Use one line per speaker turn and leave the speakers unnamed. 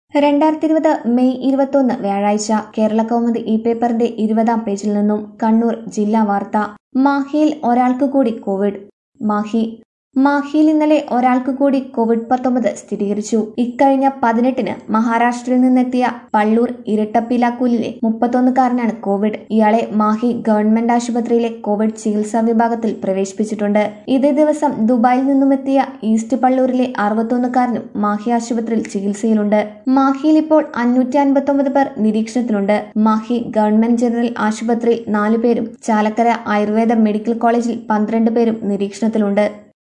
രണ്ടായിരത്തി ഇരുപത് മെയ് ഇരുപത്തൊന്ന് വ്യാഴാഴ്ച കേരള കൗമുദി ഇ പേപ്പറിന്റെ ഇരുപതാം പേജിൽ നിന്നും കണ്ണൂർ ജില്ലാ വാർത്ത മാഹിയിൽ ഒരാൾക്ക് കൂടി കോവിഡ് മാഹി മാഹിയിൽ ഇന്നലെ ഒരാൾക്ക് കൂടി കോവിഡ് പത്തൊമ്പത് സ്ഥിരീകരിച്ചു ഇക്കഴിഞ്ഞ പതിനെട്ടിന് മഹാരാഷ്ട്രയിൽ നിന്നെത്തിയ പള്ളൂർ ഇരട്ടപ്പിലാക്കൂലിലെ മുപ്പത്തൊന്നുകാരനാണ് കോവിഡ് ഇയാളെ മാഹി ഗവൺമെന്റ് ആശുപത്രിയിലെ കോവിഡ് ചികിത്സാ വിഭാഗത്തിൽ പ്രവേശിപ്പിച്ചിട്ടുണ്ട് ഇതേ ദിവസം ദുബായിൽ നിന്നുമെത്തിയ ഈസ്റ്റ് പള്ളൂരിലെ അറുപത്തൊന്നുകാരനും മാഹി ആശുപത്രിയിൽ ചികിത്സയിലുണ്ട് മാഹിയിൽ ഇപ്പോൾ അഞ്ഞൂറ്റി അൻപത്തൊമ്പത് പേർ നിരീക്ഷണത്തിലുണ്ട് മാഹി ഗവൺമെന്റ് ജനറൽ ആശുപത്രിയിൽ നാലു പേരും ചാലക്കര ആയുർവേദ മെഡിക്കൽ കോളേജിൽ പന്ത്രണ്ട് പേരും നിരീക്ഷണത്തിലുണ്ട്